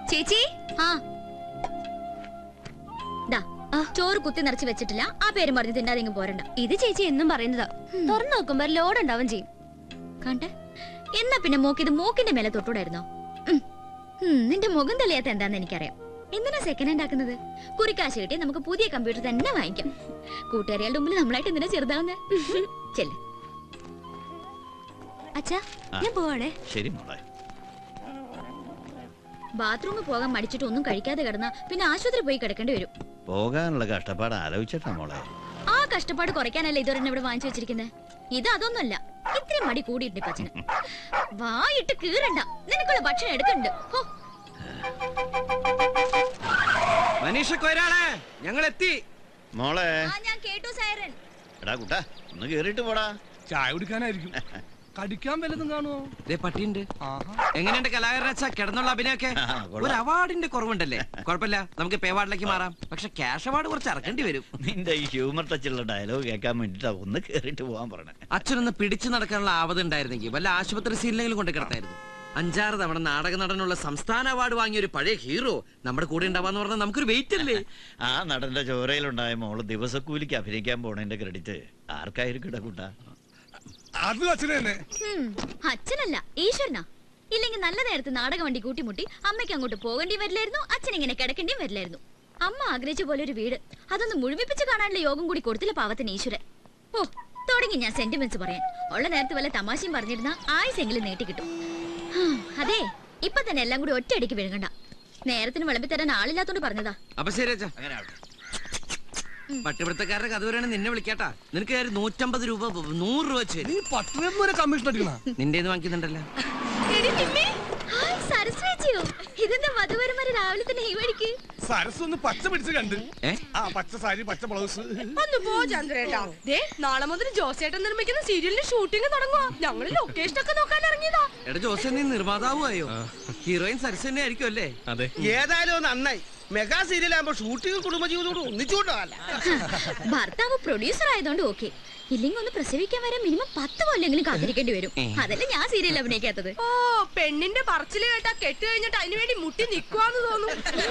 ചേച്ചി ആ ദാ, ചോറ് കുത്തി നിറച്ച് വെച്ചിട്ടില്ല ആ പേരും പറഞ്ഞ് തിന്നാതെ ഇങ്ങ് പോരണ്ട ഇത് ചേച്ചി എന്നും പറയുന്നതാ തുറന്നു നോക്കുമ്പോ ലോഡ് ഉണ്ടാവും ചെയ്യും കണ്ടേ എന്നാ പിന്നെ മൂക്കിത് മൂക്കിന്റെ മേലെ തൊട്ടൂടായിരുന്നോ ഉം. ഉം, നിന്റെ മുഖം തെളിയാത്ത എന്താന്ന് എനിക്കറിയാം എന്തിനാ സെക്കൻഡ് ഹാൻഡ് ആക്കുന്നത് കുറിക്കാശ് കിട്ടി നമുക്ക് പുതിയ കമ്പ്യൂട്ടർ തന്നെ വാങ്ങിക്കാം കൂട്ടുകാരികളുടെ മുമ്പിൽ നമ്മളായിട്ട് എന്തിനാ ചെറുതാവുന്നേ ചെല്ല് അച്ഛാ ആ. ഞാൻ പോവാണേ ശരി മോളെ ബാത്റൂമിൽ പോകാൻ മടിച്ചിട്ട് ഒന്നും കഴിക്കാതെ കിടന്നാ പിന്നെ ആശുപത്രി പോയി കിടക്കേണ്ടി വരും പോകാനുള്ള കഷ്ടപ്പാട് ആലോചിച്ചിട്ടാ മോളെ ആ കഷ്ടപ്പാട് കുറയ്ക്കാനല്ല ഇതൊരെണ്ണം ഇവിടെ വാങ്ങിച്ചു വെച്ചിരിക്കുന്നത് ഇത് അതൊന്നുമല്ല ഇത്രയും മടി കൂടിയിട്ടുണ്ട് പച്ചന് വായിട്ട് കീറണ്ട നിനക്കുള്ള ഭക്ഷണം എടുക്കണ്ട് ഹോ മനീഷ കൊയരാളെ ഞങ്ങൾ എത്തി മോളെ ആ ഞാൻ കേട്ടു സൈറൻ എടാ കുട്ടാ ഒന്ന് കേറിയിട്ട് പോടാ ചായ കുടിക്കാനായിരിക്കും കടിക്കാൻ വല്ലതും കാണുമോ ദേ പട്ടിയുണ്ട് ആഹാ എങ്ങനെയുണ്ട് കലാകാരച്ച കിടന്നുള്ള അഭിനയൊക്കെ ആ, കൊള്ളാം. ഒരു അവാർഡിന്റെ കുറവുണ്ടല്ലേ കുഴപ്പമില്ല നമുക്ക് പേ അവാർഡിലേക്ക് മാറാം പക്ഷെ ക്യാഷ് അവാർഡ് കുറച്ച് ഇറക്കേണ്ടി വരും നിന്റെ ഈ ഹ്യൂമർ ടച്ചുള്ള ഡയലോഗ് കേൾക്കാൻ വേണ്ടിട്ടാ ഒന്ന് കേറിയിട്ട് പോവാൻ പറഞ്ഞേ അച്ഛനൊന്ന് പിടിച്ചു നടക്കാനുള്ള ആവത് ഉണ്ടായിരുന്നെങ്കിൽ വല്ല ആശുപത്രി സീനിലെങ്കിലും കൊണ്ട് കിടത്തായിരുന്നു അഞ്ചാറ് തവണ നാടക നടനുള്ള സംസ്ഥാന അവാർഡ് വാങ്ങിയ ഒരു പഴയ ഹീറോ നമ്മുടെ കൂടെ ഉണ്ടാവാന്ന് പറഞ്ഞാൽ നമുക്കൊരു വെയിറ്റ് അല്ലേ ആ നടന്റെ ചോരയിലുണ്ടായ മോള് ദിവസക്കൂലിക്ക് അഭിനയിക്കാൻ പോണതിന്റെ ക്രെഡിറ്റ് ആർക്കായിരിക്കും കുട്ടാ അത് അച്ഛനെ തന്നെ ഹും, അച്ഛനല്ല ഈശ്വരനാ ഇല്ലെങ്കിൽ നല്ല നേരത്ത് നാടക വണ്ടി കൂട്ടിമുട്ടി അമ്മയ്ക്ക് അങ്ങോട്ട് പോകേണ്ടി വരില്ലായിരുന്നു അച്ഛൻ ഇങ്ങനെ കിടക്കേണ്ടിയും വരില്ലായിരുന്നു അമ്മ ആഗ്രഹിച്ച പോലെ ഒരു വീട് അതൊന്ന് മുഴുമിപ്പിച്ച് കാണാനുള്ള യോഗം കൂടി കൊടുത്തില്ല പാവത്തിന് ഈശ്വരൻ ഓ തുടങ്ങി ഞാൻ സെന്റിമെന്റ്സ് പറയാൻ ഉള്ള നേരത്ത് വല്ല തമാശയും പറഞ്ഞിരുന്ന ആയുസെങ്കിലും നീട്ടി കിട്ടും ഹും, അതെ ഇപ്പൊ തന്നെ എല്ലാം കൂടി ഒറ്റയടിക്ക് വിഴുങ്ങണ്ട നേരത്തിന് വിളമ്പി തരാൻ ആളില്ലാത്തോണ്ട് പറഞ്ഞതാ അപ്പൊ ശരി അച്ഛാ പട്ടിപിടുത്തക്കാരുടെ കഥ വരെയാണ് നിന്നെ വിളിക്കാട്ടാ നിനക്ക് ഒരു നൂറ്റമ്പത് രൂപ നൂറ് രൂപ വെച്ച് നീ പട്ടിനും വരെ കമ്മീഷൻ അടിക്കണ നിന്റെ വാങ്ങിക്കുന്നുണ്ടല്ലോ ഹായ് സരസ്വതിയോ ഇതെന്താ മധുവരമര രാവിലെ തന്നെ ഈ വഴിക്ക് സരസ് ഒന്ന് പച്ച പിടിച്ച് കണ്ട് ഏ ആ പച്ച സാരി പച്ച ബ്ലൗസ് ഒന്ന് പോ ചന്ദ്രേട്ടാ ദേ നാളെ മുതൽ ജോസേട്ടൻ നിർമ്മിക്കുന്ന സീരിയലിന്റെ ഷൂട്ടിംഗ് തുടങ്ങുക ഞങ്ങള് ലൊക്കേഷൻ ഒക്കെ നോക്കാൻ ഇറങ്ങിയതാ എടാ ജോസെ നീ നിർമ്മാതാവുമായോ ഹീറോയിൻ സരസ് തന്നെ ആയിരിക്കും അല്ലേ ഏതായാലും നന്നായി മെഗാ സീരിയൽ ആകുമ്പോ ഷൂട്ടിംഗ് കുടുംബജീവിതോട് ഒന്നിച്ചുകൊണ്ടല്ല ഭർത്താവ് പ്രൊഡ്യൂസർ ആയതുകൊണ്ട് ഓക്കെ ഇല്ലെങ്കിൽ ഒന്ന് പ്രസവിക്കാൻ വരെ മിനിമം പത്ത് കൊല്ലെങ്കിലും കാത്തിരിക്കേണ്ടി വരും അതല്ല ഞാൻ സീരിയൽ അഭിനയിക്കാത്തത് ഓ പെണ്ണിന്റെ പറച്ചില് കേട്ടാ കെട്ട് കഴിഞ്ഞിട്ട് അതിനു വേണ്ടി മുട്ടി നിക്കുവാന്ന് തോന്നും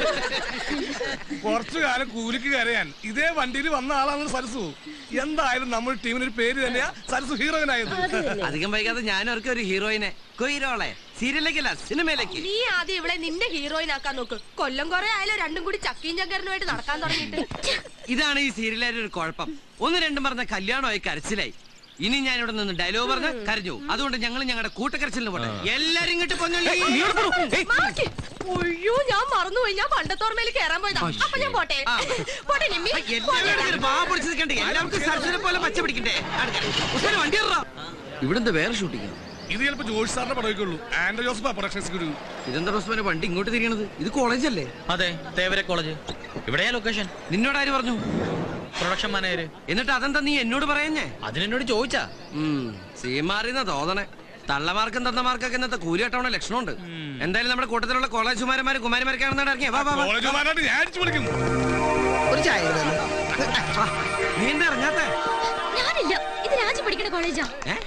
കുറച്ചു കാലം കൂലിക്ക് കരയാൻ ഇതേ വണ്ടിയിൽ വന്ന ആളാണ് സരസു എന്തായാലും നമ്മുടെ ടീമിന് ഒരു പേര് തന്നെയാ സരസു ഹീറോയിനായത് അധികം വൈകാതെ ഞാൻ അവർക്ക് ഒരു ഹീറോയിനെ കൊയ്റോളെ സീരിയലിലേക്കല്ല സിനിമയിലേക്ക് നീ ആദ്യം ഇവിടെ നിന്നെ ഹീറോയിൻ ആക്കാൻ നോക്ക് കൊല്ലം കുറെ ആയാലും രണ്ടും കൂടി ചക്കീം ചങ്കരനുമായിട്ട് നടക്കാൻ തുടങ്ങിയിട്ട് ഇതാണ് ഈ സീരിയലിന്റെ ഒരു കുഴപ്പം ഒന്ന് രണ്ടും പറഞ്ഞ കല്യാണമായി കരച്ചിലായി ഇനി ഞാൻ ഇവിടെ നിന്ന് ഡയലോഗ് പറഞ്ഞ് കരഞ്ഞു അതുകൊണ്ട് ഞങ്ങൾ ഞങ്ങളുടെ കൂട്ടക്കരച്ചിലിന് പോട്ടെ എല്ലാരും ഇങ്ങോട്ട് പൊന്നോളി. മാറ്റി. ഒയ്യോ ഞാൻ മറന്നുപോയി ഞാൻ പണ്ടത്തോർമയിൽ കയറാൻ പോയതാ അപ്പൊ ഞാൻ പോട്ടെ ആ. പോട്ടെ നിമ്മി എല്ലാവരും ഒരു പാവം പിടിച്ച് നിൽക്കണ്ടേ എല്ലാവർക്കും സരസിനെ പോലെ പച്ച പിടിക്കണ്ടേ ഉസ്മാനെ വണ്ടി ഇവിടെ എന്താ വേറെ ഷൂട്ടിംഗ് ഇത് ചിലപ്പോ ജോഷ് സാറിന്റെ പടവയ്ക്കുള്ളൂ ആൻഡ്രോ ജോസഫ് പ്രൊഡക്ഷൻസ് ഗുരു ഇതെന്താ ഉസ്മാനെ വണ്ടി ഇങ്ങോട്ട് തിരിയണത് ഇത് കോളേജല്ലേ അതെ തേവര കോളേജ് ഇവിടെയാ ലൊക്കേഷൻ നിന്നോട് ആര് പറഞ്ഞു പ്രൊഡക്ഷൻ മാനേജർ എന്നിട്ട് അതെന്താ നീ എന്നോട് പറയുന്നേ അതിനെന്നോട് ചോദിച്ചാ സീമാറിന്ന തോന്നണേ തള്ളമാർക്കും തന്നമാർക്കൊക്കെ ഇന്നത്തെ കൂലിയട്ടവണ ലക്ഷണമുണ്ട് എന്തായാലും നമ്മുടെ കൂട്ടത്തിലുള്ള കോളേജ് കുമാരന്മാരും കുമാരിമാരൊക്കെയാണെന്നാണ് ഇറങ്ങിയ വാ വാ വാ. കോളേജുമാരായിട്ട് ഞാൻ അടിച്ചു വിളിക്കും ഒരു ചായ വാ. നീ എന്താ ഇറങ്ങാത്തെ ഞാനില്ല ഇത് രാജി പഠിക്കുന്ന കോളേജാ ഏ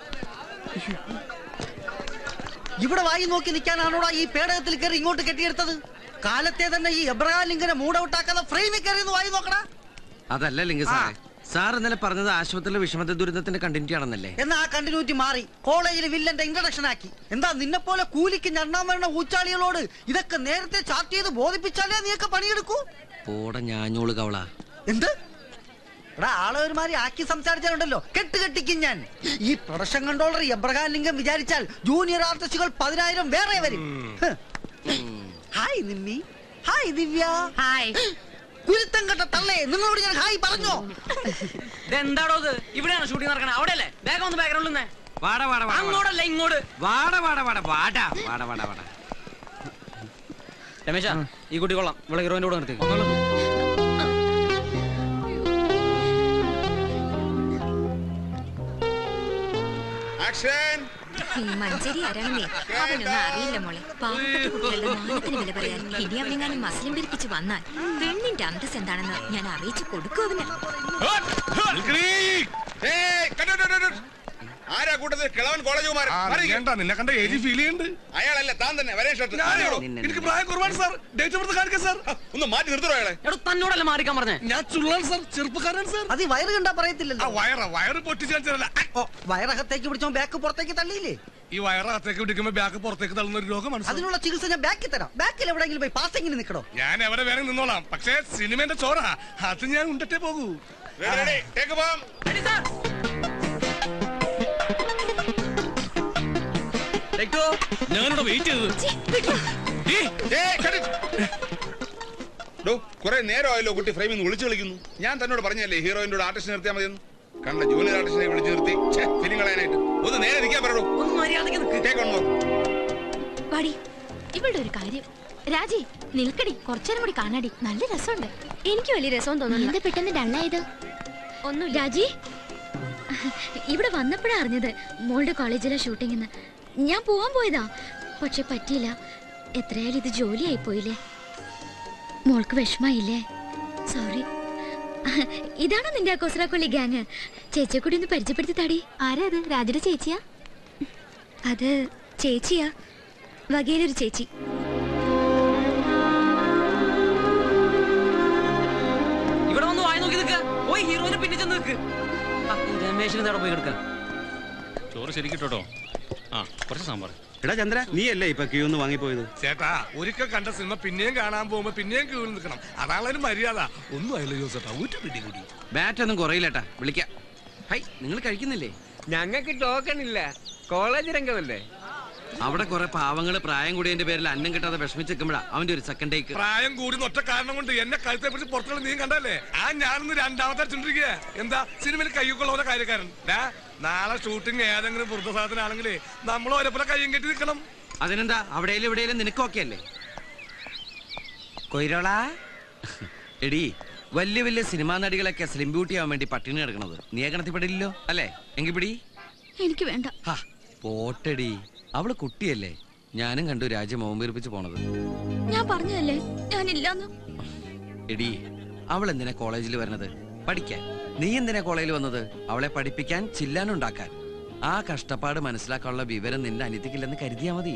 ഇവിടെ വായി നോക്കി നിൽക്കാനാണോടാ ഈ പേടകത്തിൽ കയറി ഇങ്ങോട്ട് കെട്ടിയെടുത്തത് കാലത്തെ തന്നെ ഈ എബ്രഹാം ലിങ്കിനെ മൂഡ് ഔട്ടാക്കാതെ ഫ്രെയിമിൽ കയറി ഒന്ന് വായി നോക്കടാ അതല്ല ലിംഗ സാറേ സാർ ഇന്നലെ പറഞ്ഞത് ആശുപത്രിയിലെ വിഷമത്തെ ദുരിതത്തിന്റെ കണ്ടിന്യൂ ആണെന്നല്ലേ എന്നാ ആ കണ്ടിന്യൂറ്റി മാറി കോളേജിൽ വില്ലന്റെ ഇൻട്രഡക്ഷൻ ആക്കി എന്താ നിന്നെ പോലെ കൂലിക്ക് ഞണ്ണാൻ വരുന്ന ഊച്ചാളികളോട് ഇതൊക്കെ നേരത്തെ ചാർട്ട് ചെയ്ത് ബോധിപ്പിച്ചാലേ നീയൊക്കെ പണിയെടുക്കൂ പോടെ ഞാഞ്ഞോള് കവള എന്ത് എടാ ആളെ ഒരുമാതിരി ആക്കി സംസാരിച്ചാലുണ്ടല്ലോ കെട്ട് കെട്ടിക്കും ഞാൻ ഈ പ്രൊഡക്ഷൻ കൺട്രോളർ എബ്രഹാം ലിംഗം വിചാരിച്ചാൽ ജൂനിയർ ആർട്ടിസ്റ്റുകൾ പതിനായിരം വേറെ വരും ഹ്. Hi Nimmi hi Divya hi കുരുത്തം കെട്ട തള്ളേ നിങ്ങളോട് ഞാൻ ഹായ് പറഞ്ഞോ എന്താടോ ഇത് ഇവിടെയാണ് ഷൂട്ടിംഗ് നടക്കണത് അവിടെയല്ലേ വേഗം ഒന്ന് ബാക്ക്ഗ്രൗണ്ടിൽ നിന്ന് വാട വാട വാട വാട. അങ്ങോട്ടല്ല ഇങ്ങോട്ട് വാട വാട വാട വാട വാട വാട വാട രമേശ ഈ കുട്ടി കൊള്ളാം ഇവിടെ ഹീറോയിന്റെ കൂടെ നിർത്തി ഈ മഞ്ചേരി ആരാണെന്നേ അവനൊന്നും അറിയില്ല മോളെ പാവപ്പെട്ട കുട്ടികളുടെ മാനത്തിന് വില പറയാൻ ഇനി അവനെങ്ങാനും മസ്ലിം പിരിപ്പിച്ച് വന്നാൽ പെണ്ണിന്റെ അന്തസ് എന്താണെന്ന് ഞാൻ അറിയിച്ചു കൊടുക്കും അവന് ആരാ കൂട്ടത്തിൽ കിളവൻ കോളേജ് കുമാരൻ ആ മാറിയിരിക്ക്. വേണ്ട നിന്നെ കണ്ട ഏജ് ഫീൽ ചെയ്യുന്നുണ്ട് അയാളല്ല താൻ തന്നെ വരേ ഷർട്ട് ഞാനോ നിന്നെ- എനിക്ക് പ്രായം കുറവാണ് സാർ ഡേറ്റ് ഓഫ് ബർത്ത് കാണിക്കാം സാർ ഒന്ന് മാറ്റി നിർത്തണോ അയാളെ എടോ തന്നോടല്ല മാറിക്കാൻ പറഞ്ഞേ ഞാൻ ചുള്ളാൻ സാർ ചെറുപ്പക്കാരൻ സാർ അത് ഈ വയറ് കണ്ടാ ആ പറയത്തില്ലല്ലോ വയറ വയറ് പൊട്ടിച്ച് കാണിച്ചതല്ല ഓ വയറകത്തേക്ക് പിടിച്ചോ ബാക്ക് പുറത്തേക്ക് തള്ളിയില്ലേ ഈ വയറകത്തേക്ക് പിടിക്കുമ്പോ ബാക്ക് പുറത്തേക്ക് തള്ളുന്ന ഒരു രോഗമാണ് സാർ. അതിനുള്ള ചികിത്സ ഞാൻ ബാക്കിൽ തരാം ബാക്കിൽ എവിടെയെങ്കിലും പോയി പാസിങ്ങിന് നിൽക്കണോ ഞാൻ എവിടെ വേറെ നിന്നോളാം പക്ഷേ സിനിമന്റെ ചോറ അത് ഞാൻ ഉണ്ടട്ടേ പോകൂ റെഡി, റെഡി, ടേക്ക് പോകാം. ഞാനിവിടെ വെയിറ്റ് ചെയ്തത് ഏയ്, cut it. ഡോ, കുറെ നേരമായല്ലോ കുട്ടി ഫ്രെയിമിൽ നിന്ന് വിളിച്ചു കളിക്കുന്നു ഞാൻ തന്നോട് പറഞ്ഞല്ലേ ഹീറോയിന്റെ ആർട്ടിസ്റ്റ് നിർത്തിയാൽ മതിയെന്ന് കണ്ട ജൂനിയർ ആർട്ടിസ്റ്റിനെ വിളിച്ചു നിർത്തി ഫിലിം കളയാനായിട്ട് ഒന്ന് നേരെ നിൽക്കാൻ പറയൂ ഒന്ന് മര്യാദക്ക് നിൽക്ക് ടേക്ക് ഓൺ മോർ വാടി ഇവളുടെ ഒരു കാര്യം രാജി നിൽക്കടി കുറച്ചേരം കൂടി കാണാടി നല്ല രസമുണ്ട് എനിക്ക് വലിയ രസം തോന്നുന്നു എന്താ പെട്ടെന്ന് ഡള്ളായത് ഒന്നും രാജി ഇവിടെ വന്നപ്പോഴാ അറിഞ്ഞത് മോളുടെ കോളേജിലെ ഷൂട്ടിങ്ങിന്ന് ഞാൻ പോവാൻ പോയതാ പക്ഷെ പറ്റിയില്ല എത്രയായാലും ഇത് ജോലിയായി പോയില്ലേ മോൾക്ക് വിഷമായില്ലേ സോറി ഇതാണോ നിന്റെ ആ കൊസ്രാക്കൊള്ളി ഗ്യാങ് ചേച്ചിയെ കൂടി ഒന്ന് പരിചയപ്പെടുത്തി താടി ആരാ അത് രാജയുടെ ചേച്ചിയാ അത് ചേച്ചിയാ വകയിലൊരു ചേച്ചി ഇവിടെ വന്ന് വായി നോക്കി നിൽക്ക പോയി ഹീറോയിനെ പിന്നെ ചെന്ന് നിൽക്ക് ആ, ഈ രമേശിന് അവിടെ പോയി കിടക്ക ചോറ് ശരിക്കിട്ടോ ആ കുറച്ച് സാമ്പാർ എടാ ചന്ദ്ര നീ അല്ലേ ഇപ്പൊ ക്യൂ ഒന്ന് വാങ്ങിപ്പോയത് ചേട്ടാ ഒരിക്കൽ കണ്ട സിനിമ പിന്നെയും കാണാൻ പോകുമ്പോ പിന്നെയും ക്യൂവിൽ നിൽക്കണം അതാണ് ഒരു മര്യാദ ഒന്നും ആയില്ല ജോസേട്ടാ ഊറ്റ പിടി കൂടി ബാറ്റ് ഒന്നും കുറയില്ലട്ടാ വിളിക്കാം ഹൈ നിങ്ങൾ കഴിക്കുന്നില്ലേ ഞങ്ങൾക്ക് ടോക്കൺ ഇല്ല കോളേജ് രംഗമല്ലേ അവിടെ കുറെ പാവങ്ങള് പ്രായം കൂടിയതിന്റെ പേരിൽ അന്നം കിട്ടാതെ വിഷമിച്ചിരിക്കുമ്പോഴാ അവന്റെ ഒരു സെക്കൻഡ് ടേക്ക് പ്രായം കൂടി ഒറ്റ കാരണം കൊണ്ട് എന്നെ കഴുത്തെ പിടിച്ച് പുറത്തുള്ള നീ കണ്ടല്ലേ ആ ഞാനിന്ന് രണ്ടാമത്തെ അടിച്ചോണ്ടിരിക്കുക എന്താ സിനിമയിൽ കയ്യൊക്കെയുള്ള കാര്യക്കാരൻ ഡാ, നാളെ ഷൂട്ടിംഗ് ഏതെങ്കിലും വൃദ്ധസാധനാണെങ്കിലേ നമ്മൾ ഒരേപോലെ കയ്യും കെട്ടി നിൽക്കണം അതിനെന്താ അവിടെയും ഇവിടെയും നിനക്കൊക്കെ അല്ലേ കൊയിരോളാ എടി വലിയ വലിയ സിനിമാ നടികളൊക്കെ സ്ലിം ബ്യൂട്ടി ആവാൻ വേണ്ടി പട്ടിണി കിടക്കണത് നീ ഗണത്തിൽപ്പെടില്ലല്ലോ അല്ലേ എങ്കിൽ പിടി എനിക്ക് വേണ്ട ഹാ, പോട്ടെടി അവള് കുട്ടിയല്ലേ ഞാനും കണ്ടു രാജ്യം ഓമ്പീർപ്പിച്ച് പോണത് ഞാൻ പറഞ്ഞതല്ലേ ഞാനില്ലാന്ന് എടി അവൾ എന്തിനാ കോളേജിൽ വരുന്നത് പഠിക്കാൻ നീ എന്തിനാ കോളേജിൽ വന്നത് അവളെ പഠിപ്പിക്കാൻ ചില്ലാനുണ്ടാക്കാൻ ആ കഷ്ടപ്പാട് മനസ്സിലാക്കാനുള്ള വിവരം നിന്റെ അനിയത്തിക്കില്ലെന്ന് കരുതിയാ മതി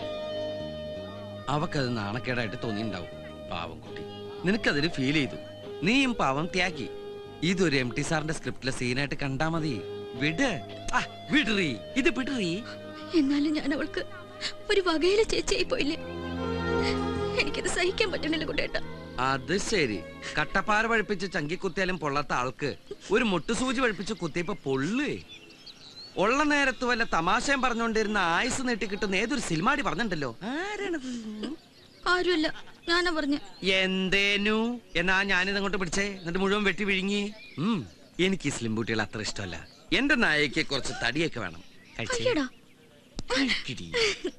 അവക്കത് നാണക്കേടായിട്ട് തോന്നിയിട്ടുണ്ടാവും പാവം കുട്ടി നിനക്കതിന് ഫീൽ ചെയ്തു നീയും പാവം ത്യാഗി ഇതൊരു എം ടി സാറിന്റെ സ്ക്രിപ്റ്റിലെ സീനായിട്ട് കണ്ടാ മതി വിട് ആ വിടറി ഇത് വിടറി എന്നാലും ഞാൻ അവൾക്ക് ഒരു വകയിലെ ചേച്ചിയായി പോയില്ലേ എനിക്കത് സഹിക്കാൻ പറ്റണില്ല കുട്ടേട്ട അത് ശരി കട്ടപ്പാറ പഴിപ്പിച്ച് ചങ്കി കുത്തിയാലും പൊള്ളാത്ത ആൾക്ക് ഒരു മുട്ടുസൂചി പഴിപ്പിച്ച് കുത്തിയപ്പോ പൊള്ളുവേ ഉള്ള നേരത്ത് വല്ല തമാശയും പറഞ്ഞുകൊണ്ടിരുന്ന ആയുസ് നീട്ടി കിട്ടുന്ന ഏതൊരു സിനിമാടി പറഞ്ഞിട്ടുണ്ടല്ലോ ആരാണത് ആരുമല്ല ഞാനാ പറഞ്ഞ എന്തേനു എന്നാ ഞാനിത് അങ്ങോട്ട് പിടിച്ചേ എന്നിട്ട് മുഴുവൻ വെട്ടി വിഴുങ്ങി ഉം, എനിക്ക് ഈ സ്ലിം ബൂട്ടികൾ അത്ര ഇഷ്ടമല്ല എന്റെ നായക്ക് കുറച്ച് തടിയൊക്കെ വേണം കഴിച്ചേ അയ്യടാ കഴിക്കടി